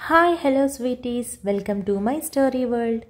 hi hello sweeties welcome to my story world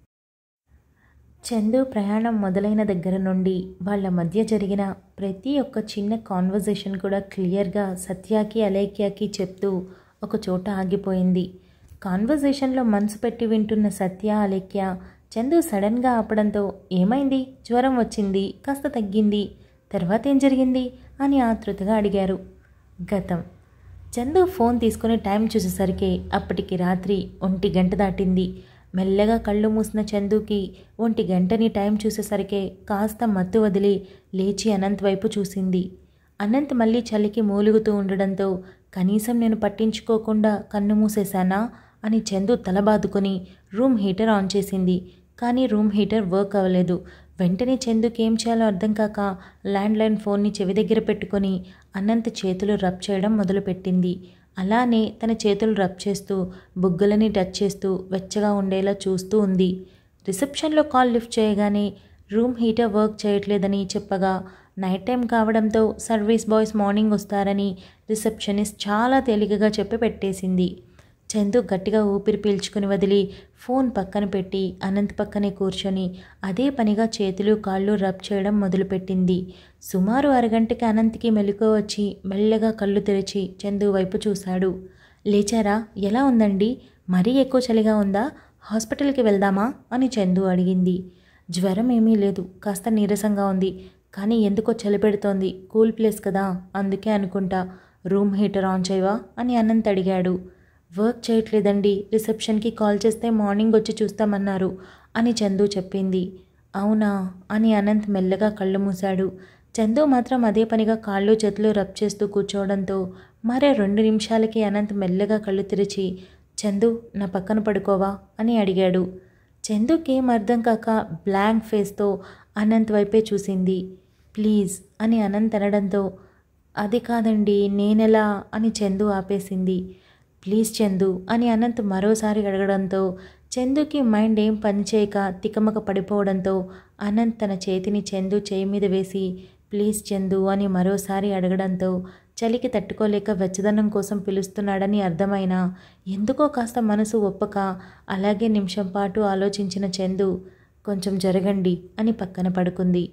Chandu ప్రయాణం మొదలైన దగ్గర నుండి వాళ్ళ మధ్య జరిగిన ప్రతి ఒక్క చిన్న కాన్వర్జేషన్ కూడా క్లియర్గా సత్యాకి అలేఖ్యకి చెప్తూ ఒక చోట ఆగిపోయింది కాన్వర్జేషన్లో మనసు పెట్టి వింటున్న సత్య అలేఖ్య చందు సడన్గా ఆపడంతో ఏమైంది జ్వరం వచ్చింది కాస్త తగ్గింది తర్వాత ఏం జరిగింది అని ఆతృతగా అడిగారు గతం చందు ఫోన్ తీసుకుని టైం చూసేసరికి అప్పటికి రాత్రి ఒంటి గంట దాటింది మెల్లగా కళ్ళు మూసిన చందుకి ఒంటి గంటని టైం చూసేసరికి కాస్త మత్తు వదిలి లేచి అనంత్ వైపు చూసింది అనంత్ మళ్ళీ చలికి మూలుగుతూ ఉండడంతో కనీసం నేను పట్టించుకోకుండా కన్ను మూసేశానా అని చందు తల బాదుకొని రూమ్ హీటర్ ఆన్ చేసింది కానీ రూమ్ హీటర్ వర్క్ అవ్వలేదు వెంటనే చందుకి ఏం చేయాలో అర్థం కాక ల్యాండ్లైన్ ఫోన్ని చెవి దగ్గర పెట్టుకొని అనంత్ చేతులు రబ్ చేయడం మొదలుపెట్టింది అలానే తన చేతులు రబ్ చేస్తూ బుగ్గలని టచ్ చేస్తూ వెచ్చగా ఉండేలా చూస్తూ ఉంది రిసెప్షన్లో కాల్ లిఫ్ట్ చేయగానే రూమ్ హీటర్ వర్క్ చేయట్లేదని చెప్పగా నైట్ టైం కావడంతో సర్వీస్ బాయ్స్ మార్నింగ్ వస్తారని రిసెప్షనిస్ట్ చాలా తేలికగా చెప్పి పెట్టేసింది చందు గట్టిగా ఊపిరి పీల్చుకుని వదిలి ఫోన్ పక్కన పెట్టి అనంత్ పక్కనే కూర్చొని అదే పనిగా చేతులు కాళ్ళు రబ్ చేయడం మొదలుపెట్టింది సుమారు అరగంటకి అనంత్కి మెలకువ వచ్చి మెల్లగా కళ్ళు తెరిచి చందు వైపు చూశాడు లేచారా ఎలా ఉందండి మరీ ఎక్కువ చలిగా ఉందా హాస్పిటల్కి వెళ్దామా అని చందు అడిగింది జ్వరం ఏమీ లేదు కాస్త నీరసంగా ఉంది కానీ ఎందుకో చలి పెడుతోంది కూల్ ప్లేస్ కదా అందుకే అనుకుంటా రూమ్ హీటర్ ఆన్ చేయవా అని అనంత్ అడిగాడు వర్క్ చేయట్లేదండి రిసెప్షన్కి కాల్ చేస్తే మార్నింగ్ వచ్చి చూస్తామన్నారు అని చందు చెప్పింది అవునా అని అనంత్ మెల్లగా కళ్ళు మూశాడు చందు మాత్రం అదే పనిగా కాళ్ళు చేతులు రబ్ చేస్తూ కూర్చోవడంతో మరే రెండు నిమిషాలకి అనంత్ మెల్లగా కళ్ళు తెరిచి చందు నా పక్కన పడుకోవా అని అడిగాడు చందుకి ఏం అర్థం కాక బ్లాంక్ ఫేస్తో అనంత్ వైపే చూసింది ప్లీజ్ అని అనంత్ అనడంతో అది కాదండి నేనెలా అని చందు ఆపేసింది ప్లీజ్ చందు అని అనంత్ మరోసారి అడగడంతో చందుకి మైండ్ ఏం పనిచేయక తికమక పడిపోవడంతో అనంత్ తన చేతిని చందు చేయి మీద వేసి ప్లీజ్ చందు అని మరోసారి అడగడంతో చలికి తట్టుకోలేక వెచ్చదనం కోసం పిలుస్తున్నాడని అర్థమైనా ఎందుకో కాస్త మనసు ఒప్పక అలాగే నిమిషం పాటు ఆలోచించిన చందు కొంచెం జరగండి అని పక్కన పడుకుంది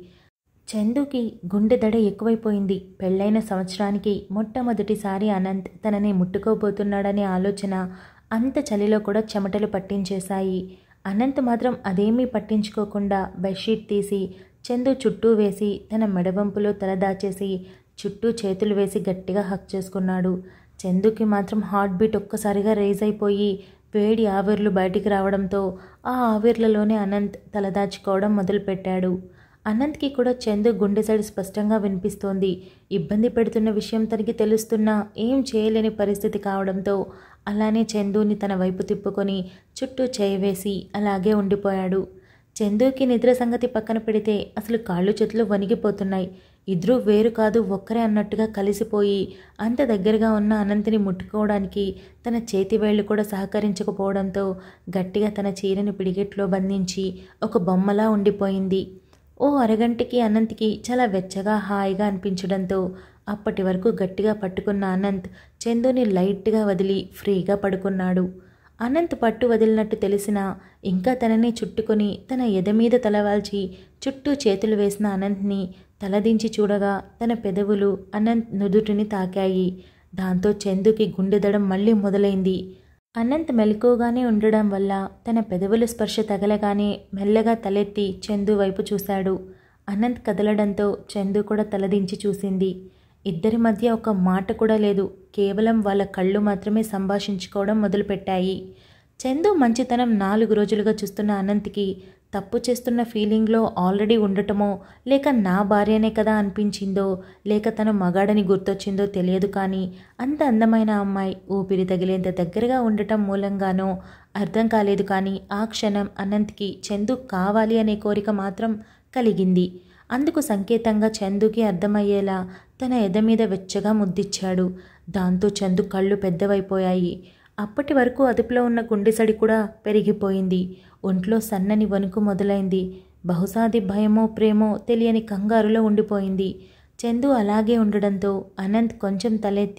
చందుకి గుండె దడ ఎక్కువైపోయింది పెళ్ళైన సంవత్సరానికి మొట్టమొదటిసారి అనంత్ తనని ముట్టుకోబోతున్నాడనే ఆలోచన అంత చలిలో కూడా చెమటలు పట్టించేశాయి అనంత్ మాత్రం అదేమీ పట్టించుకోకుండా బెడ్షీట్ తీసి చందు చుట్టూ వేసి తన మెడవంపులో తల దాచేసి చుట్టూ చేతులు వేసి గట్టిగా హక్ చేసుకున్నాడు చందుకి మాత్రం హార్ట్ బీట్ ఒక్కసారిగా రేజ్ అయిపోయి వేడి ఆవిర్లు బయటికి రావడంతో ఆ ఆవిర్లలోనే అనంత్ తలదాచుకోవడం మొదలుపెట్టాడు అనంత్కి కూడా చందు గుండె సైడ్ స్పష్టంగా వినిపిస్తోంది ఇబ్బంది పెడుతున్న విషయం తనకి తెలుస్తున్నా ఏం చేయలేని పరిస్థితి కావడంతో అలానే చందుని తన వైపు తిప్పుకొని చుట్టూ చేయవేసి అలాగే ఉండిపోయాడు చందుకి నిద్ర సంగతి పక్కన పెడితే అసలు కాళ్ళు చేతులు వణిగిపోతున్నాయి ఇద్దరూ వేరు కాదు ఒక్కరే అన్నట్టుగా కలిసిపోయి అంత దగ్గరగా ఉన్న అనంతిని ముట్టుకోవడానికి తన చేతి వేళ్లు కూడా సహకరించకపోవడంతో గట్టిగా తన చీరని పిడిగిట్లో బంధించి ఒక బొమ్మలా ఉండిపోయింది ఓ అరగంటకి అనంత్కి చాలా వెచ్చగా హాయిగా అనిపించడంతో అప్పటి వరకు గట్టిగా పట్టుకున్న అనంత్ చందుని లైట్గా వదిలి ఫ్రీగా పడుకున్నాడు అనంత్ పట్టు వదిలినట్టు తెలిసినా ఇంకా తనని చుట్టుకొని తన ఎద మీద తలవాల్చి చుట్టూ చేతులు వేసిన అనంత్ని తలదించి చూడగా తన పెదవులు అనంత్ నుదుటిని తాకాయి దాంతో చందుకి గుండెదడం మళ్ళీ మొదలైంది అనంత్ మెలకుగానే ఉండడం వల్ల తన పెదవుల స్పర్శ తగలగానే మెల్లగా తలెత్తి చందు వైపు చూశాడు అనంత్ కదలడంతో చందు కూడా తలదించి చూసింది ఇద్దరి మధ్య ఒక మాట కూడా లేదు కేవలం వాళ్ళ కళ్ళు మాత్రమే సంభాషించుకోవడం మొదలుపెట్టాయి చందు మంచితనం నాలుగు రోజులుగా చూస్తున్న అనంత్కి తప్పు చేస్తున్న ఫీలింగ్లో ఆల్రెడీ ఉండటమో లేక నా భార్యనే కదా అనిపించిందో లేక తను మగాడని గుర్తొచ్చిందో తెలియదు కానీ అంత అందమైన అమ్మాయి ఊపిరి తగిలేంత దగ్గరగా ఉండటం మూలంగానో అర్థం కాలేదు కానీ ఆ క్షణం అనంత్కి చందు కావాలి అనే కోరిక మాత్రం కలిగింది అందుకు సంకేతంగా చందుకి అర్థమయ్యేలా తన ఎద మీద వెచ్చగా ముద్దిచ్చాడు దాంతో చందు కళ్ళు పెద్దవైపోయాయి అప్పటి వరకు అదుపులో ఉన్న గుండెసడి కూడా పెరిగిపోయింది ఒంట్లో సన్నని వణుకు మొదలైంది బహుశాది భయమో ప్రేమో తెలియని కంగారులో ఉండిపోయింది చందు అలాగే ఉండడంతో అనంత్ కొంచెం తలెత్తి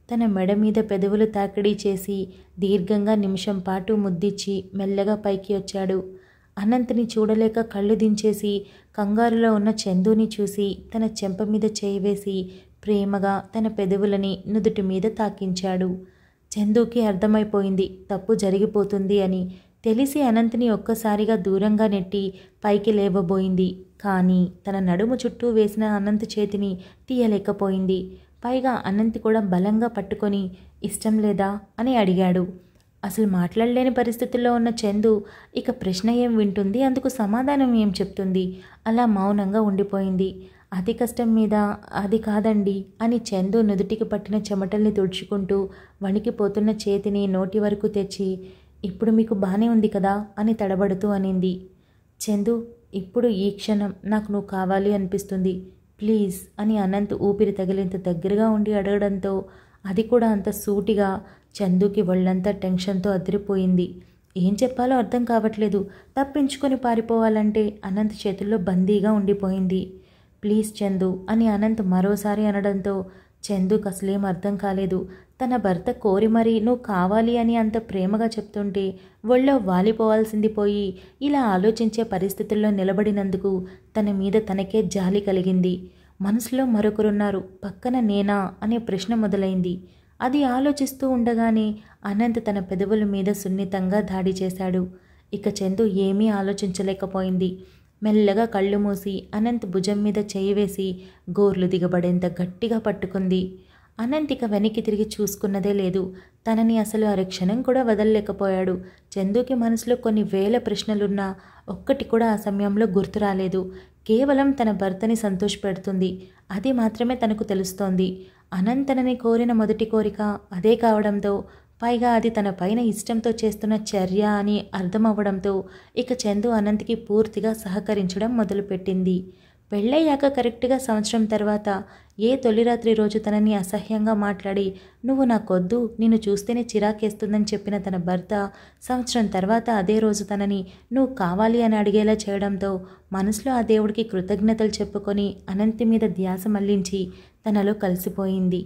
తన మెడ మీద పెదవులు తాకిడి చేసి దీర్ఘంగా నిమిషం పాటు ముద్దిచ్చి మెల్లగా పైకి వచ్చాడు అనంత్ని చూడలేక కళ్ళు దించేసి కంగారులో ఉన్న చందుని చూసి తన చెంప మీద చేయి వేసి ప్రేమగా తన పెదవులని నుదుటి మీద తాకించాడు చందుకి అర్థమైపోయింది తప్పు జరిగిపోతుంది అని తెలిసి అనంత్ని ఒక్కసారిగా దూరంగా నెట్టి పైకి లేవబోయింది కానీ తన నడుము చుట్టూ వేసిన అనంత్ చేతిని తీయలేకపోయింది పైగా అనంత్ కూడా బలంగా పట్టుకొని ఇష్టం లేదా అని అడిగాడు అసలు మాట్లాడలేని పరిస్థితుల్లో ఉన్న చందు ఇక ప్రశ్న ఏం వింటుంది అందుకు సమాధానం ఏం చెప్తుంది అలా మౌనంగా ఉండిపోయింది అతి కష్టం మీద అది కాదండి అని చందు నుదుటికి పట్టిన చెమటల్ని తుడుచుకుంటూ వణికిపోతున్న చేతిని నోటి వరకు తెచ్చి ఇప్పుడు మీకు బానే ఉంది కదా అని తడబడుతూ అనింది చందు ఇప్పుడు ఈ క్షణం నాకు నువ్వు కావాలి అనిపిస్తుంది ప్లీజ్ అని అనంత్ ఊపిరి తగిలేంత దగ్గరగా ఉండి అడగడంతో అది కూడా అంత సూటిగా చందుకి ఒళ్ళంతా టెన్షన్తో అదిరిపోయింది ఏం చెప్పాలో అర్థం కావట్లేదు తప్పించుకొని పారిపోవాలంటే అనంత్ చేతుల్లో బందీగా ఉండిపోయింది ప్లీజ్ చందు అని అనంత్ మరోసారి అనడంతో చందుకు అసలేం అర్థం కాలేదు తన భర్త కోరి మరీ నువ్వు కావాలి అని అంత ప్రేమగా చెప్తుంటే ఒళ్ళో వాలిపోవాల్సింది పోయి ఇలా ఆలోచించే పరిస్థితుల్లో నిలబడినందుకు తన మీద తనకే జాలి కలిగింది మనసులో మరొకరున్నారు పక్కన నేనా అనే ప్రశ్న మొదలైంది అది ఆలోచిస్తూ ఉండగానే అనంత్ తన పెదవుల మీద సున్నితంగా దాడి చేశాడు ఇక చందు ఏమీ ఆలోచించలేకపోయింది మెల్లగా కళ్ళు మూసి అనంత్ భుజం మీద చేయి వేసి గోర్లు దిగబడేంత గట్టిగా పట్టుకుంది అనంత్ ఇక వెనక్కి తిరిగి చూసుకున్నదే లేదు తనని అసలు అర క్షణం కూడా వదలలేకపోయాడు చందుకి మనసులో కొన్ని వేల ప్రశ్నలున్నా ఒక్కటి కూడా ఆ సమయంలో గుర్తు రాలేదు కేవలం తన భర్తని సంతోషపెడుతుంది అది మాత్రమే తనకు తెలుస్తోంది అనంత్ తనని కోరిన మొదటి కోరిక అదే కావడంతో పైగా అది తన పైన ఇష్టంతో చేస్తున్న చర్య అని అర్థమవ్వడంతో ఇక చందు అనంత్కి పూర్తిగా సహకరించడం మొదలుపెట్టింది పెళ్ళయ్యాక కరెక్ట్గా సంవత్సరం తర్వాత ఏ తొలి రాత్రి రోజు తనని అసహ్యంగా మాట్లాడి నువ్వు నాకొద్దు నిన్ను చూస్తేనే చిరాకేస్తుందని చెప్పిన తన భర్త సంవత్సరం తర్వాత అదే రోజు తనని నువ్వు కావాలి అని అడిగేలా చేయడంతో మనసులో ఆ దేవుడికి కృతజ్ఞతలు చెప్పుకొని అనంతి మీద ధ్యాస మళ్లించి తనలో కలిసిపోయింది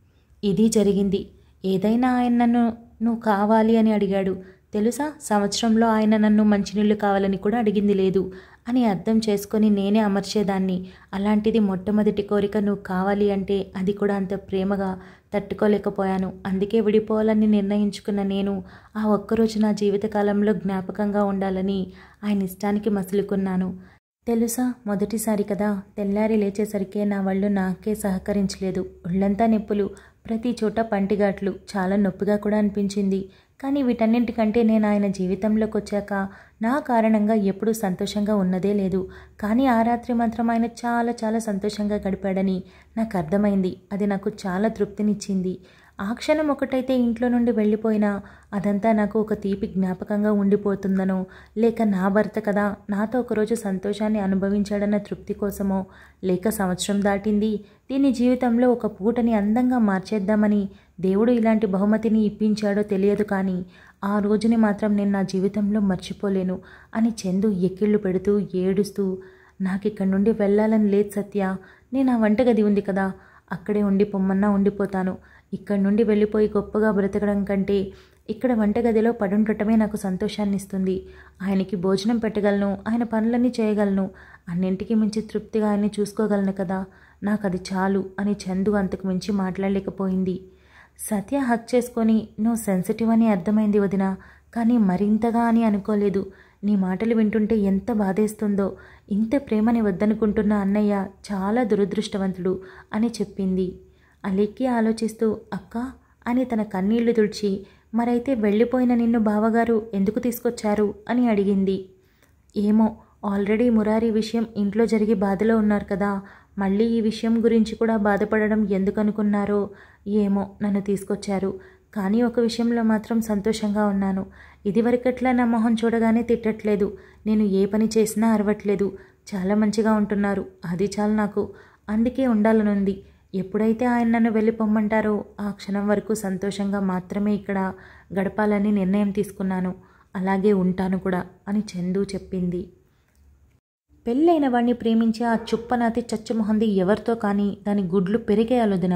ఇది జరిగింది ఏదైనా ఆయన నన్ను నువ్వు కావాలి అని అడిగాడు తెలుసా సంవత్సరంలో ఆయన నన్ను మంచినీళ్ళు కావాలని కూడా అడిగింది లేదు అని అర్థం చేసుకొని నేనే అమర్చేదాన్ని అలాంటిది మొట్టమొదటి కోరిక నువ్వు కావాలి అంటే అది కూడా అంత ప్రేమగా తట్టుకోలేకపోయాను అందుకే విడిపోవాలని నిర్ణయించుకున్న నేను ఆ ఒక్కరోజు నా జీవితకాలంలో జ్ఞాపకంగా ఉండాలని ఆయన ఇష్టానికి మసులుకున్నాను తెలుసా మొదటిసారి కదా తెల్లారి లేచేసరికే నా వాళ్ళు నాకే సహకరించలేదు ఒళ్ళంతా నొప్పులు ప్రతి చోట పంటిగాట్లు చాలా నొప్పిగా కూడా అనిపించింది కానీ వీటన్నింటికంటే నేను ఆయన జీవితంలోకి వచ్చాక నా కారణంగా ఎప్పుడూ సంతోషంగా ఉన్నదే లేదు కానీ ఆ రాత్రి మాత్రం ఆయన చాలా చాలా సంతోషంగా గడిపాడని నాకు అర్థమైంది అది నాకు చాలా తృప్తినిచ్చింది ఆ క్షణం ఒకటైతే ఇంట్లో నుండి వెళ్ళిపోయినా అదంతా నాకు ఒక తీపి జ్ఞాపకంగా ఉండిపోతుందనో లేక నా భర్త కదా నాతో ఒకరోజు సంతోషాన్ని అనుభవించాడన్న తృప్తి కోసమో లేక సంవత్సరం దాటింది దీని జీవితంలో ఒక పూటని అందంగా మార్చేద్దామని దేవుడు ఇలాంటి బహుమతిని ఇప్పించాడో తెలియదు కానీ ఆ రోజుని మాత్రం నేను నా జీవితంలో మర్చిపోలేను అని చందు ఎక్కిళ్ళు పెడుతూ ఏడుస్తూ నాకు ఇక్కడి నుండి వెళ్ళాలని లేదు సత్య నేను ఆ వంటగది ఉంది కదా అక్కడే ఉండి పొమ్మన్నా ఉండిపోతాను ఇక్కడి నుండి వెళ్ళిపోయి గొప్పగా బ్రతకడం కంటే ఇక్కడ వంటగదిలో పడుండటమే నాకు సంతోషాన్ని ఇస్తుంది ఆయనకి భోజనం పెట్టగలను ఆయన పనులన్నీ చేయగలను అన్నింటికి మించి తృప్తిగా ఆయన్ని చూసుకోగలను కదా నాకు అది చాలు అని చందు అంతకు మించి మాట్లాడలేకపోయింది సత్య హక్ చేసుకొని నువ్వు సెన్సిటివ్ అని అర్థమైంది వదిన కానీ మరింతగా అని అనుకోలేదు నీ మాటలు వింటుంటే ఎంత బాధేస్తుందో ఇంత ప్రేమని వద్దనుకుంటున్న అన్నయ్య చాలా దురదృష్టవంతుడు అని చెప్పింది అలెక్కి ఆలోచిస్తూ అక్క అని తన కన్నీళ్లు తుడిచి మరైతే వెళ్ళిపోయిన నిన్ను బావగారు ఎందుకు తీసుకొచ్చారు అని అడిగింది ఏమో ఆల్రెడీ మురారి విషయం ఇంట్లో జరిగి బాధలో ఉన్నారు కదా మళ్ళీ ఈ విషయం గురించి కూడా బాధపడడం ఎందుకు అనుకున్నారో ఏమో నన్ను తీసుకొచ్చారు కానీ ఒక విషయంలో మాత్రం సంతోషంగా ఉన్నాను ఇదివరకట్లా నా మొహం చూడగానే తిట్టట్లేదు నేను ఏ పని చేసినా అరవట్లేదు చాలా మంచిగా ఉంటున్నారు అది చాలు నాకు అందుకే ఉండాలనుంది ఎప్పుడైతే ఆయన నన్ను వెళ్ళి పొమ్మంటారో ఆ క్షణం వరకు సంతోషంగా మాత్రమే ఇక్కడ గడపాలని నిర్ణయం తీసుకున్నాను అలాగే ఉంటాను కూడా అని చందు చెప్పింది పెళ్ళైన వాడిని ప్రేమించే ఆ చుప్పనాతి చచ్చమొహంది ఎవరితో కానీ దాని గుడ్లు పెరిగేయాలొదిన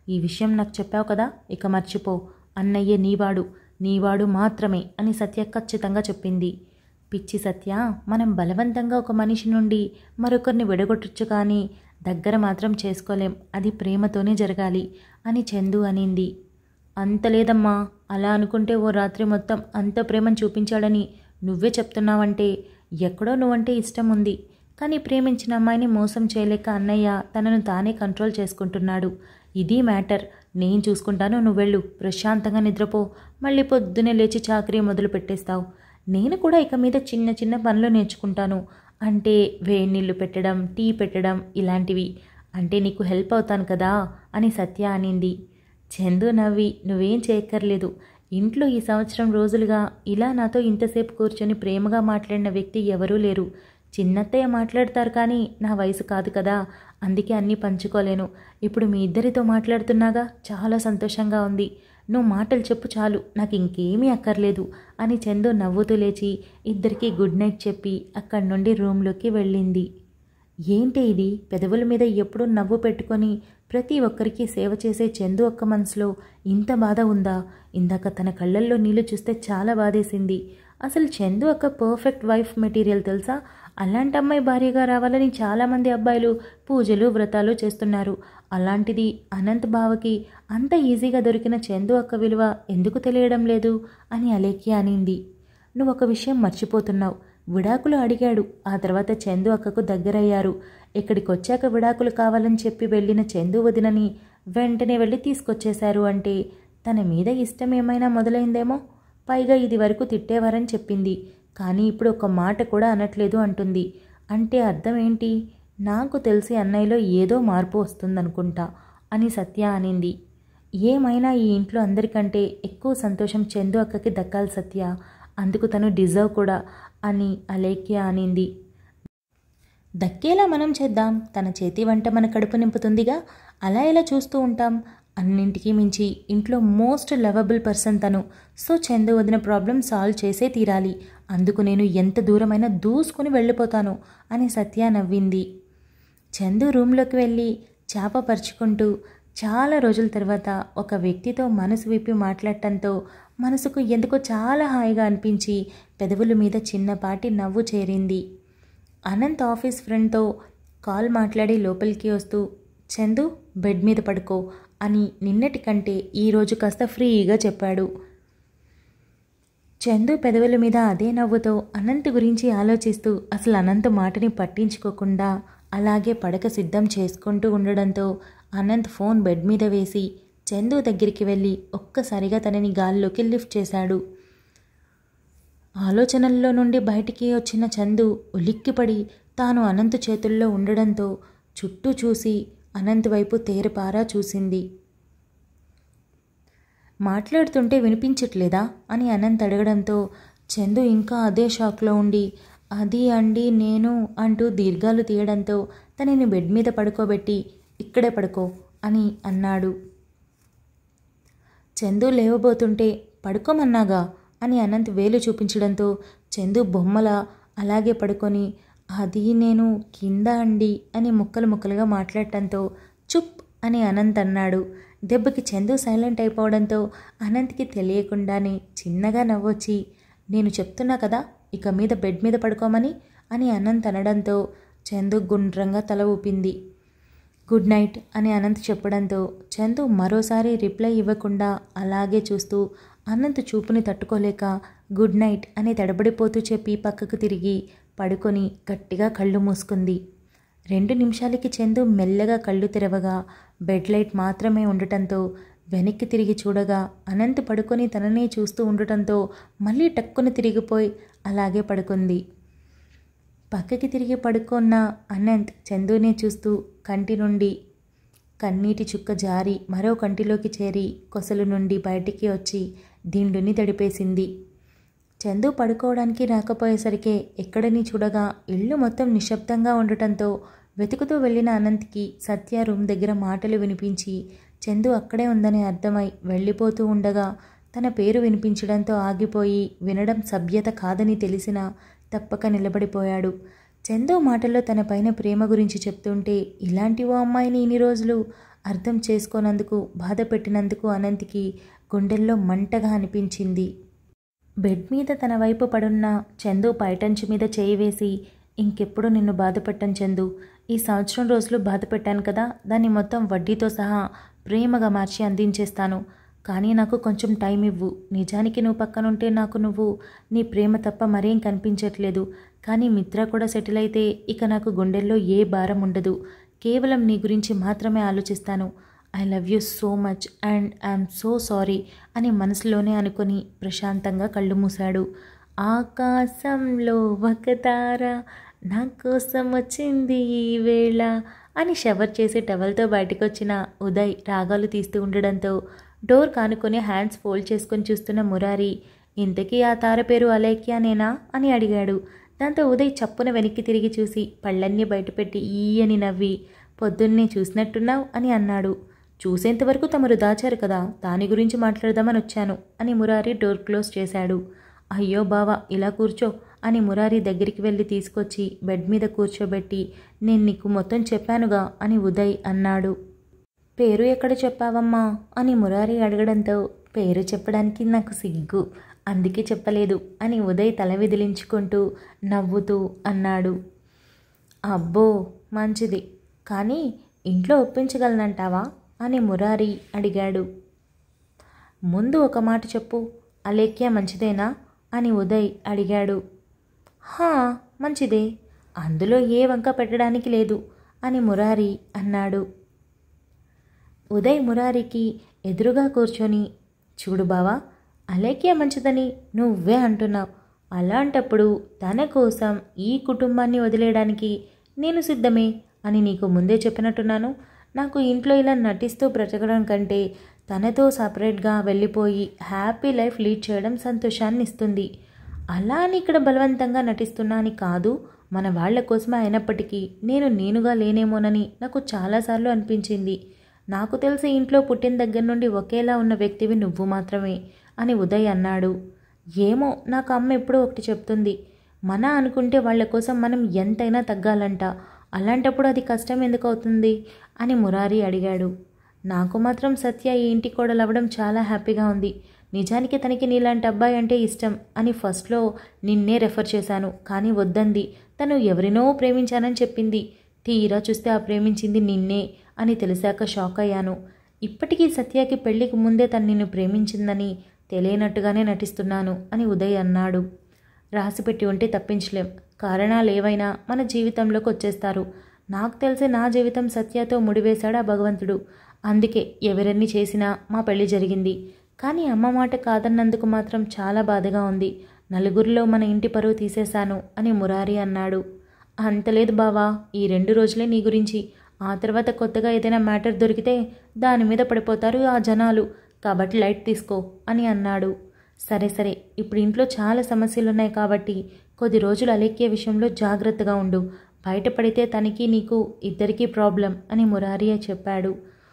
ఈ విషయం నాకు చెప్పావు కదా ఇక మర్చిపో అన్నయ్య నీవాడు నీవాడు మాత్రమే అని సత్య ఖచ్చితంగా చెప్పింది పిచ్చి సత్య మనం బలవంతంగా ఒక మనిషి నుండి మరొకరిని విడగొట్టచ్చు కానీ దగ్గర మాత్రం చేసుకోలేం అది ప్రేమతోనే జరగాలి అని చందు అనింది అంత లేదమ్మా అలా అనుకుంటే ఓ రాత్రి మొత్తం అంత ప్రేమను చూపించాడని నువ్వే చెప్తున్నావంటే ఎక్కడో నువ్వంటే ఇష్టం ఉంది కానీ ప్రేమించిన అమ్మాయిని మోసం చేయలేక అన్నయ్య తనను తానే కంట్రోల్ చేసుకుంటున్నాడు ఇది మ్యాటర్ నేను చూసుకుంటాను నువ్వు వెళ్ళు ప్రశాంతంగా నిద్రపో మళ్ళీ పొద్దునే లేచి చాకరీ మొదలు పెట్టేస్తావు నేను కూడా ఇక మీద చిన్న చిన్న పనులు నేర్చుకుంటాను అంటే వేడి నీళ్ళు పెట్టడం టీ పెట్టడం ఇలాంటివి అంటే నీకు హెల్ప్ అవుతాను కదా అని సత్య అనింది చందు నవ్వి నువ్వేం చేయక్కర్లేదు ఇంట్లో ఈ సంవత్సరం రోజులుగా ఇలా నాతో ఇంతసేపు కూర్చొని ప్రేమగా మాట్లాడిన వ్యక్తి ఎవరూ లేరు చిన్నత్తయ్య మాట్లాడతారు కానీ నా వయసు కాదు కదా అందుకే అన్నీ పంచుకోలేను ఇప్పుడు మీ ఇద్దరితో మాట్లాడుతున్నాగా చాలా సంతోషంగా ఉంది నువ్వు మాటలు చెప్పు చాలు నాకు ఇంకేమీ అక్కర్లేదు అని చందు నవ్వుతూ లేచి ఇద్దరికీ గుడ్ నైట్ చెప్పి అక్కడి నుండి రూమ్లోకి వెళ్ళింది ఏంటి ఇది పెదవుల మీద ఎప్పుడూ నవ్వు పెట్టుకొని ప్రతి ఒక్కరికి సేవ చేసే చందు ఒక్క మనసులో ఇంత బాధ ఉందా ఇందాక తన కళ్ళల్లో నీళ్లు చూస్తే చాలా బాధేసింది అసలు చందు ఒక పర్ఫెక్ట్ వైఫ్ మెటీరియల్ తెలుసా అలాంటి అమ్మాయి భార్యగా రావాలని చాలామంది అబ్బాయిలు పూజలు వ్రతాలు చేస్తున్నారు అలాంటిది అనంత్ బావకి అంత ఈజీగా దొరికిన చందు అక్క విలువ ఎందుకు తెలియడం లేదు అని అలేఖ్య అనింది నువ్వు ఒక విషయం మర్చిపోతున్నావు విడాకులు అడిగాడు ఆ తర్వాత చందు అక్కకు దగ్గరయ్యారు ఇక్కడికి వచ్చాక విడాకులు కావాలని చెప్పి వెళ్ళిన చందు వదినని వెంటనే వెళ్ళి తీసుకొచ్చేశారు అంటే తన మీద ఇష్టం ఏమైనా మొదలైందేమో పైగా ఇది వరకు తిట్టేవారని చెప్పింది కానీ ఇప్పుడు ఒక మాట కూడా అనట్లేదు అంటుంది అంటే అర్థం ఏంటి నాకు తెలిసి అన్నయ్యలో ఏదో మార్పు వస్తుందనుకుంటా అని సత్య అనింది ఏమైనా ఈ ఇంట్లో అందరికంటే ఎక్కువ సంతోషం చందు అక్కకి దక్కాలి సత్య అందుకు తను డిజర్వ్ కూడా అని అలేఖ్య అనింది దక్కేలా మనం చేద్దాం తన చేతి వంట మన కడుపు నింపుతుందిగా అలా ఎలా చూస్తూ ఉంటాం అన్నింటికీ మించి ఇంట్లో మోస్ట్ లవబుల్ పర్సన్ తను సో చందు వదిన ప్రాబ్లం సాల్వ్ చేసే తీరాలి అందుకు నేను ఎంత దూరమైనా దూసుకుని వెళ్ళిపోతాను అని సత్య నవ్వింది చందు రూమ్లోకి వెళ్ళి చేప పరుచుకుంటూ చాలా రోజుల తర్వాత ఒక వ్యక్తితో మనసు విప్పి మాట్లాడటంతో మనసుకు ఎందుకో చాలా హాయిగా అనిపించి పెదవుల మీద చిన్నపాటి నవ్వు చేరింది అనంత్ ఆఫీస్ ఫ్రెండ్తో కాల్ మాట్లాడి లోపలికి వస్తూ చందు బెడ్ మీద పడుకో అని నిన్నటి కంటే ఈరోజు కాస్త ఫ్రీగా చెప్పాడు చందు పెదవుల మీద అదే నవ్వుతో అనంత్ గురించి ఆలోచిస్తూ అసలు అనంత్ మాటని పట్టించుకోకుండా అలాగే పడక సిద్ధం చేసుకుంటూ ఉండడంతో అనంత్ ఫోన్ బెడ్ మీద వేసి చందు దగ్గరికి వెళ్ళి ఒక్కసారిగా తనని గాల్లోకి లిఫ్ట్ చేశాడు ఆలోచనల్లో నుండి బయటికి వచ్చిన చందు ఉలిక్కిపడి తాను అనంత్ చేతుల్లో ఉండడంతో చుట్టూ చూసి అనంత్ వైపు తేరపారా చూసింది మాట్లాడుతుంటే వినిపించట్లేదా అని అనంత్ అడగడంతో చందు ఇంకా అదే షాక్లో ఉండి అది అండి నేను అంటూ దీర్ఘాలు తీయడంతో తనని బెడ్ మీద పడుకోబెట్టి ఇక్కడే పడుకో అని అన్నాడు చందు లేవబోతుంటే పడుకోమన్నాగా అని అనంత్ వేలు చూపించడంతో చందు బొమ్మల అలాగే పడుకొని అది నేను కింద అండి అని ముక్కలు ముక్కలుగా మాట్లాడటంతో చుప్ అని అనంత్ అన్నాడు దెబ్బకి చందు సైలెంట్ అయిపోవడంతో అనంత్కి తెలియకుండానే చిన్నగా నవ్వొచ్చి నేను చెప్తున్నా కదా ఇక మీద బెడ్ మీద పడుకోమని అని అనంత్ అనడంతో చందు గుండ్రంగా తల ఊపింది గుడ్ నైట్ అని అనంత్ చెప్పడంతో చందు మరోసారి రిప్లై ఇవ్వకుండా అలాగే చూస్తూ అనంత్ చూపుని తట్టుకోలేక గుడ్ నైట్ అని తడబడిపోతూ చెప్పి పక్కకు తిరిగి పడుకొని గట్టిగా కళ్ళు మూసుకుంది రెండు నిమిషాలకి చందు మెల్లగా కళ్ళు తెరవగా బెడ్ లైట్ మాత్రమే ఉండటంతో వెనక్కి తిరిగి చూడగా అనంత్ పడుకొని తననే చూస్తూ ఉండటంతో మళ్ళీ టక్కున తిరిగిపోయి అలాగే పడుకుంది పక్కకి తిరిగి పడుకున్న అనంత్ చందునే చూస్తూ కంటి నుండి కన్నీటి చుక్క జారి మరో కంటిలోకి చేరి కొసలు నుండి బయటికి వచ్చి దిండుని తడిపేసింది చందు పడుకోవడానికి రాకపోయేసరికే ఎక్కడని చూడగా ఇల్లు మొత్తం నిశ్శబ్దంగా ఉండటంతో వెతుకుతూ వెళ్ళిన అనంత్కి సత్య రూమ్ దగ్గర మాటలు వినిపించి చందు అక్కడే ఉందని అర్థమై వెళ్ళిపోతూ ఉండగా తన పేరు వినిపించడంతో ఆగిపోయి వినడం సభ్యత కాదని తెలిసినా తప్పక నిలబడిపోయాడు చందు మాటల్లో తన పైన ప్రేమ గురించి చెప్తుంటే ఇలాంటి ఓ అమ్మాయిని ఇన్ని రోజులు అర్థం చేసుకోనందుకు బాధ పెట్టినందుకు అనంతికి గుండెల్లో మంటగా అనిపించింది బెడ్ మీద తన వైపు పడున్న చందు పైటంచు మీద చేయి వేసి ఇంకెప్పుడు నిన్ను బాధ పెట్టను చందు ఈ సంవత్సరం రోజులు బాధ పెట్టాను కదా దాన్ని మొత్తం వడ్డీతో సహా ప్రేమగా మార్చి అందించేస్తాను కానీ నాకు కొంచెం టైం ఇవ్వు నిజానికి నువ్వు పక్కనుంటే నాకు నువ్వు నీ ప్రేమ తప్ప మరేం కనిపించట్లేదు కానీ మిత్ర కూడా సెటిల్ అయితే ఇక నాకు గుండెల్లో ఏ భారం ఉండదు కేవలం నీ గురించి మాత్రమే ఆలోచిస్తాను I love you so much and I'm so sorry అని మనసులోనే అనుకొని ప్రశాంతంగా కళ్ళు మూశాడు ఆకాశంలో ఒక తార నా కోసం వచ్చింది ఈ వేళ అని షవర్ చేసి టవల్తో బయటకు వచ్చిన ఉదయ్ రాగాలు తీస్తూ ఉండడంతో డోర్ కానుకొని హ్యాండ్స్ ఫోల్డ్ చేసుకొని చూస్తున్న మురారి ఇంతకీ ఆ తార పేరు అలేఖ్యానేనా అని అడిగాడు దాంతో ఉదయ్ చప్పున వెనక్కి తిరిగి చూసి పళ్ళన్నీ బయటపెట్టి ఈ అని నవ్వి పొద్దున్నే చూసినట్టున్నావు అని అన్నాడు చూసేంతవరకు తమరు దాచారు కదా దాని గురించి మాట్లాడదామని వచ్చాను అని మురారి డోర్ క్లోజ్ చేశాడు అయ్యో బావా ఇలా కూర్చో అని మురారి దగ్గరికి వెళ్ళి తీసుకొచ్చి బెడ్ మీద కూర్చోబెట్టి నేను నీకు మొత్తం చెప్పానుగా అని ఉదయ్ అన్నాడు పేరు ఎక్కడ చెప్పావమ్మా అని మురారి అడగడంతో పేరు చెప్పడానికి నాకు సిగ్గు అందుకే చెప్పలేదు అని ఉదయ్ తల విదిలించుకుంటూ నవ్వుతూ అన్నాడు అబ్బో మంచిది కానీ ఇంట్లో ఒప్పించగలనంటావా అని మురారి అడిగాడు ముందు ఒక మాట చెప్పు అలేఖ్య మంచిదేనా అని ఉదయ్ అడిగాడు హా మంచిదే అందులో ఏ వంక పెట్టడానికి లేదు అని మురారి అన్నాడు ఉదయ్ మురారికి ఎదురుగా కూర్చొని చూడు బావా అలేఖ్య మంచిదని నువ్వే అంటున్నావు అలాంటప్పుడు తన కోసం ఈ కుటుంబాన్ని వదిలేయడానికి నేను సిద్ధమే అని నీకు ముందే చెప్పినట్టున్నాను నాకు ఇంట్లో ఇలా నటిస్తూ బ్రతకడం కంటే తనతో సపరేట్గా వెళ్ళిపోయి హ్యాపీ లైఫ్ లీడ్ చేయడం సంతోషాన్ని ఇస్తుంది అలా అని ఇక్కడ బలవంతంగా నటిస్తున్నా అని కాదు మన వాళ్ళ కోసమే అయినప్పటికీ నేను నేనుగా లేనేమోనని నాకు చాలాసార్లు అనిపించింది నాకు తెలిసి ఇంట్లో పుట్టిన దగ్గర నుండి ఒకేలా ఉన్న వ్యక్తివి నువ్వు మాత్రమే అని ఉదయ్ అన్నాడు ఏమో నాకు అమ్మ ఎప్పుడూ ఒకటి చెప్తుంది మన అనుకుంటే వాళ్ళ కోసం మనం ఎంతైనా తగ్గాలంట అలాంటప్పుడు అది కష్టం ఎందుకు అవుతుంది అని మురారి అడిగాడు నాకు మాత్రం సత్య ఈ ఇంటి కోడలవ్వడం చాలా హ్యాపీగా ఉంది నిజానికి తనకి నీలాంటి అబ్బాయి అంటే ఇష్టం అని ఫస్ట్లో నిన్నే రెఫర్ చేశాను కానీ వద్దంది తను ఎవరినో ప్రేమించానని చెప్పింది తీరా చూస్తే ఆ ప్రేమించింది నిన్నే అని తెలిసాక షాక్ అయ్యాను ఇప్పటికీ సత్యకి పెళ్లికి ముందే తను నిన్ను ప్రేమించిందని తెలియనట్టుగానే నటిస్తున్నాను అని ఉదయ్ అన్నాడు రాసిపెట్టి ఉంటే తప్పించలేం కారణాలు ఏవైనా మన జీవితంలోకి వచ్చేస్తారు నాకు తెలిసి నా జీవితం సత్యతో ముడివేశాడు ఆ భగవంతుడు అందుకే ఎవరెన్ని చేసినా మా పెళ్లి జరిగింది కానీ అమ్మ మాట కాదన్నందుకు మాత్రం చాలా బాధగా ఉంది నలుగురిలో మన ఇంటి పరువు తీసేశాను అని మురారి అన్నాడు అంతలేదు బావా ఈ రెండు రోజులే నీ గురించి ఆ తర్వాత కొత్తగా ఏదైనా మ్యాటర్ దొరికితే దాని మీద పడిపోతారు ఆ జనాలు కాబట్టి లైట్ తీసుకో అని అన్నాడు సరే సరే ఇప్పుడు ఇంట్లో చాలా సమస్యలు ఉన్నాయి కాబట్టి కొద్ది రోజులు అలేఖ్య విషయంలో జాగ్రత్తగా ఉండు బయటపడితే తనకి నీకు ఇద్దరికీ ప్రాబ్లం అని మురారియే చెప్పాడు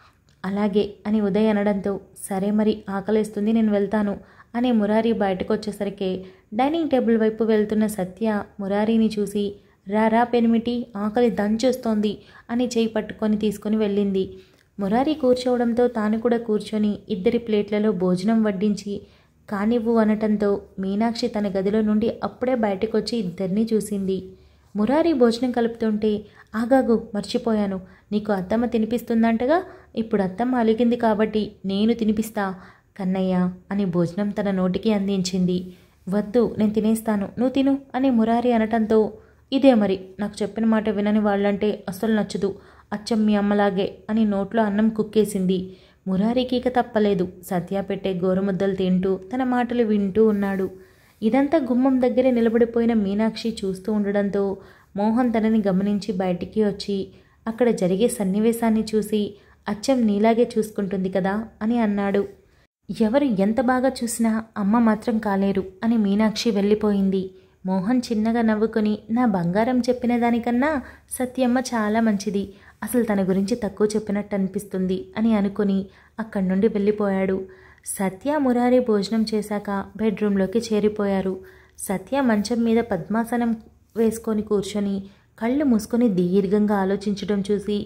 అలాగే అని ఉదయ్ అనడంతో సరే మరి ఆకలేస్తుంది నేను వెళ్తాను అని మురారి బయటకు వచ్చేసరికి డైనింగ్ టేబుల్ వైపు వెళ్తున్న సత్య మురారిని చూసి రారా పెనిమిటి ఆకలి దంచొస్తోంది అని చేయి పట్టుకొని తీసుకొని వెళ్ళింది మురారి కూర్చోవడంతో తాను కూడా కూర్చొని ఇద్దరి ప్లేట్లలో భోజనం వడ్డించి కానివ్వు అనటంతో మీనాక్షి తన గదిలో నుండి అప్పుడే బయటకొచ్చి ఇద్దరిని చూసింది మురారి భోజనం కలుపుతుంటే ఆగాగు మర్చిపోయాను నీకు అత్తమ్మ తినిపిస్తుందంటగా ఇప్పుడు అత్తమ్మ అలిగింది కాబట్టి నేను తినిపిస్తా కన్నయ్య అని భోజనం తన నోటికి అందించింది వద్దు నేను తినేస్తాను నువ్వు తిను అని మురారి అనటంతో ఇదే మరి నాకు చెప్పిన మాట వినని వాళ్ళంటే అస్సలు నచ్చదు అచ్చం మీ అమ్మలాగే అని నోట్లో అన్నం కుక్కేసింది మురారికి ఇక తప్పలేదు సత్య పెట్టే గోరుముద్దలు తింటూ తన మాటలు వింటూ ఉన్నాడు ఇదంతా గుమ్మం దగ్గరే నిలబడిపోయిన మీనాక్షి చూస్తూ ఉండడంతో మోహన్ తనని గమనించి బయటికి వచ్చి అక్కడ జరిగే సన్నివేశాన్ని చూసి అచ్చం నీలాగే చూసుకుంటుంది కదా అని అన్నాడు ఎవరు ఎంత బాగా చూసినా అమ్మ మాత్రం కాలేరు అని మీనాక్షి వెళ్ళిపోయింది మోహన్ చిన్నగా నవ్వుకొని నా బంగారం చెప్పిన దానికన్నా సత్యమ్మ చాలా మంచిది అసలు తన గురించి తక్కువ చెప్పినట్టు అనిపిస్తుంది అని అనుకుని అక్కడి నుండి వెళ్ళిపోయాడు సత్య మురారి భోజనం చేశాక బెడ్రూమ్లోకి చేరిపోయారు సత్య మంచం మీద పద్మాసనం వేసుకొని కూర్చొని కళ్ళు మూసుకొని దీర్ఘంగా ఆలోచించడం చూసి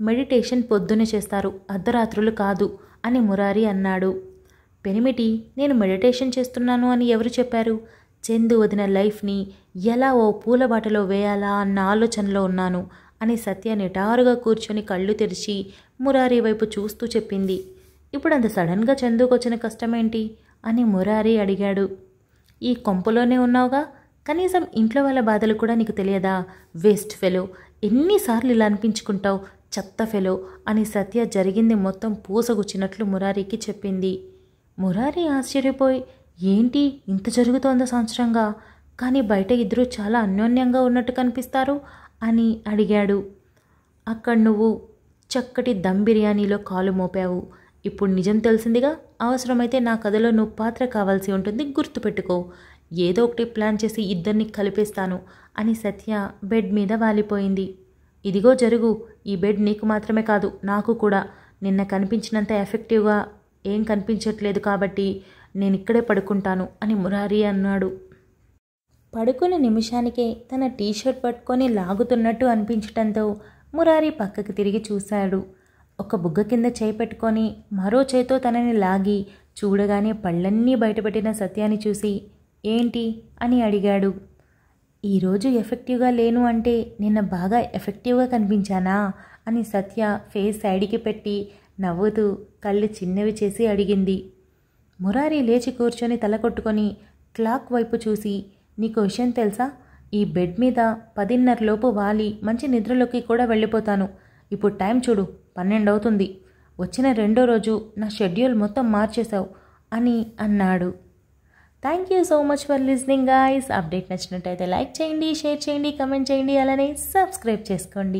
మెడిటేషన్ పొద్దునే చేస్తారు అర్ధరాత్రులు కాదు అని మురారి అన్నాడు పెనిమిటి నేను మెడిటేషన్ చేస్తున్నాను అని ఎవరు చెప్పారు చందు వదిన లైఫ్ని ఎలా ఓ పూల బాటలో వేయాలా అన్న ఆలోచనలో ఉన్నాను అని సత్య నిటారుగా కూర్చొని కళ్ళు తెరిచి మురారి వైపు చూస్తూ చెప్పింది ఇప్పుడు అంత సడన్గా చందుకు వచ్చిన కష్టమేంటి అని మురారి అడిగాడు ఈ కొంపలోనే ఉన్నావుగా కనీసం ఇంట్లో వాళ్ళ బాధలు కూడా నీకు తెలియదా వేస్ట్ ఫెలో ఎన్నిసార్లు ఇలా అనిపించుకుంటావు చెత్త ఫెలో అని సత్య జరిగింది మొత్తం పూసగుచ్చినట్లు మురారికి చెప్పింది మురారి ఆశ్చర్యపోయి ఏంటి ఇంత జరుగుతోందా సంవత్సరంగా కానీ బయట ఇద్దరు చాలా అన్యోన్యంగా ఉన్నట్టు కనిపిస్తారు అని అడిగాడు అక్కడ నువ్వు చక్కటి దమ్ బిర్యానీలో కాలు మోపావు ఇప్పుడు నిజం తెలిసిందిగా అవసరమైతే నా కథలో నువ్వు పాత్ర కావాల్సి ఉంటుంది గుర్తుపెట్టుకో ఏదో ఒకటి ప్లాన్ చేసి ఇద్దరిని కలిపేస్తాను అని సత్య బెడ్ మీద వాలిపోయింది ఇదిగో జరుగు ఈ బెడ్ నీకు మాత్రమే కాదు నాకు కూడా నిన్న కనిపించినంత ఎఫెక్టివ్గా ఏం కనిపించట్లేదు కాబట్టి నేను ఇక్కడే పడుకుంటాను అని మురారి అన్నాడు పడుకున్న నిమిషానికే తన టీషర్ట్ పట్టుకొని లాగుతున్నట్టు అనిపించటంతో మురారి పక్కకి తిరిగి చూశాడు ఒక బుగ్గ కింద చేయి పెట్టుకొని మరో చేతో తనని లాగి చూడగానే పళ్ళన్నీ బయటపెట్టిన సత్యాన్ని చూసి ఏంటి అని అడిగాడు ఈరోజు ఎఫెక్టివ్గా లేను అంటే నిన్న బాగా ఎఫెక్టివ్గా కనిపించానా అని సత్య ఫేస్ సైడ్కి పెట్టి నవ్వుతూ కళ్ళు చిన్నవి చేసి అడిగింది మురారి లేచి కూర్చొని తల కొట్టుకొని క్లాక్ వైపు చూసి నీకు విషయం తెలుసా ఈ బెడ్ మీద పదిన్నరలోపు వాలి మంచి నిద్రలోకి కూడా వెళ్ళిపోతాను ఇప్పుడు టైం చూడు పన్నెండు అవుతుంది వచ్చిన రెండో రోజు నా షెడ్యూల్ మొత్తం మార్చేశావు అని అన్నాడు thank you so much for listening guys update నచ్చినట్టయితే లైక్ చేయండి షేర్ చేయండి కమెంట్ చేయండి అలానే సబ్స్క్రైబ్ చేసుకోండి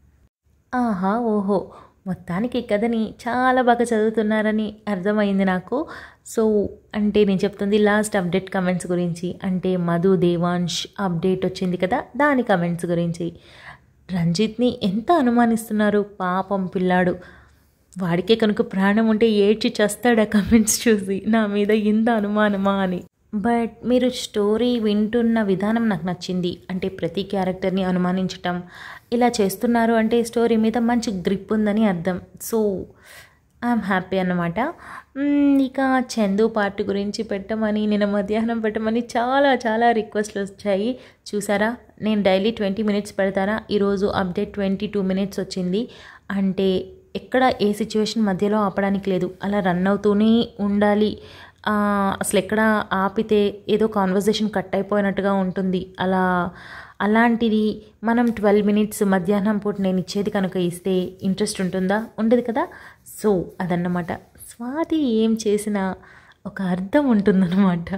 ఆహా ఓహో మొత్తానికి ఈ కథని చాలా బాగా చదువుతున్నారని అర్థమైంది నాకు సో అంటే నేను చెప్తుంది లాస్ట్ అప్డేట్ కమెంట్స్ గురించి అంటే మధు దేవాంష్ అప్డేట్ వచ్చింది కదా దాని కమెంట్స్ గురించి రంజిత్ని ఎంత అనుమానిస్తున్నారు పాపం పిల్లాడు వాడికే కనుక ప్రాణం ఉంటే ఏడ్చి చస్తాడు ఆ కమెంట్స్ చూసి నా మీద ఇంత అనుమానమా అని బట్ మీరు స్టోరీ వింటున్న విధానం నాకు నచ్చింది అంటే ప్రతి క్యారెక్టర్ని అనుమానించటం ఇలా చేస్తున్నారు అంటే స్టోరీ మీద మంచి గ్రిప్ ఉందని అర్థం సో ఐఎమ్ హ్యాపీ అన్నమాట మ్మ్, ఇక చందు పార్ట్ గురించి పెట్టమని నిన్న మధ్యాహ్నం పెట్టమని చాలా చాలా రిక్వెస్ట్లు వచ్చాయి చూసారా నేను డైలీ ట్వంటీ మినిట్స్ పెడతారా ఈరోజు అప్డేట్ ట్వంటీ టూ మినిట్స్ వచ్చింది అంటే ఎక్కడ ఏ సిచ్యువేషన్ మధ్యలో ఆపడానికి లేదు అలా రన్ అవుతూనే ఉండాలి ఆ, అసలు ఎక్కడ ఆపితే ఏదో కాన్వర్జేషన్ కట్ అయిపోయినట్టుగా ఉంటుంది అలా అలాంటిది మనం ట్వెల్వ్ మినిట్స్ మధ్యాహ్నం పూట నేను ఇచ్చేది కనుక ఇస్తే ఇంట్రెస్ట్ ఉంటుందా ఉండదు కదా సో అదన్నమాట స్వాతి ఏం చేసినా ఒక అర్థం ఉంటుందన్నమాట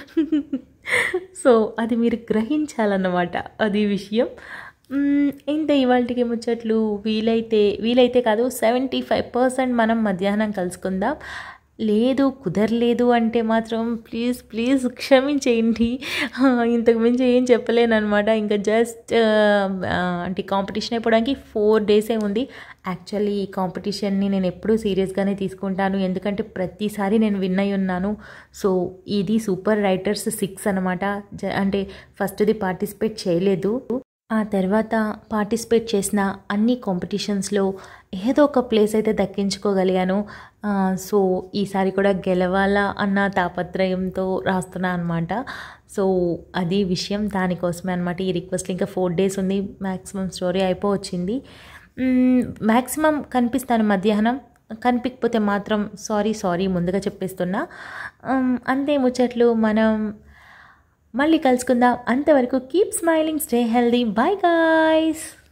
సో అది మీరు గ్రహించాలన్నమాట అది విషయం మ్మ్, ఇంత ఇవాళకి ముచ్చట్లు వీలైతే వీలైతే కాదు సెవెంటీ ఫైవ్ పర్సెంట్ మనం మధ్యాహ్నం కలుసుకుందాం లేదు కుదరలేదు అంటే మాత్రం ప్లీజ్ ప్లీజ్ క్షమించేయండి ఆ, ఇంతకు మించి ఏం చెప్పలేను అనమాట ఇంకా జస్ట్ అంటే కాంపిటీషన్ అయిపోవడానికి ఫోర్ డేసే ఉంది యాక్చువల్లీ ఈ కాంపిటీషన్ని నేను ఎప్పుడూ సీరియస్గానే తీసుకుంటాను ఎందుకంటే ప్రతిసారి నేను విన్ అయి ఉన్నాను సో ఇది సూపర్ రైటర్స్ సిక్స్ అనమాట అంటే ఫస్ట్ది పార్టిసిపేట్ చేయలేదు ఆ తర్వాత పార్టిసిపేట్ చేసిన అన్ని కాంపిటీషన్స్లో ఏదో ఒక ప్లేస్ అయితే దక్కించుకోగలిగాను ఆ, సో ఈసారి కూడా గెలవాలా అన్న తాపత్రయంతో రాస్తున్నా అనమాట సో అది విషయం దానికోసమే అనమాట ఈ రిక్వెస్ట్ ఇంకా ఫోర్ డేస్ ఉంది మ్యాక్సిమం స్టోరీ అయిపోవచ్చింది మ్యాక్సిమం కనిపిస్తాను మధ్యాహ్నం కనిపించకపోతే మాత్రం సారీ సారీ ముందుగా చెప్పేస్తున్నా ఉమ్, అంతే ముచ్చట్లు మనం మళ్ళీ కలుసుకుందాం అంతవరకు keep smiling stay healthy bye guys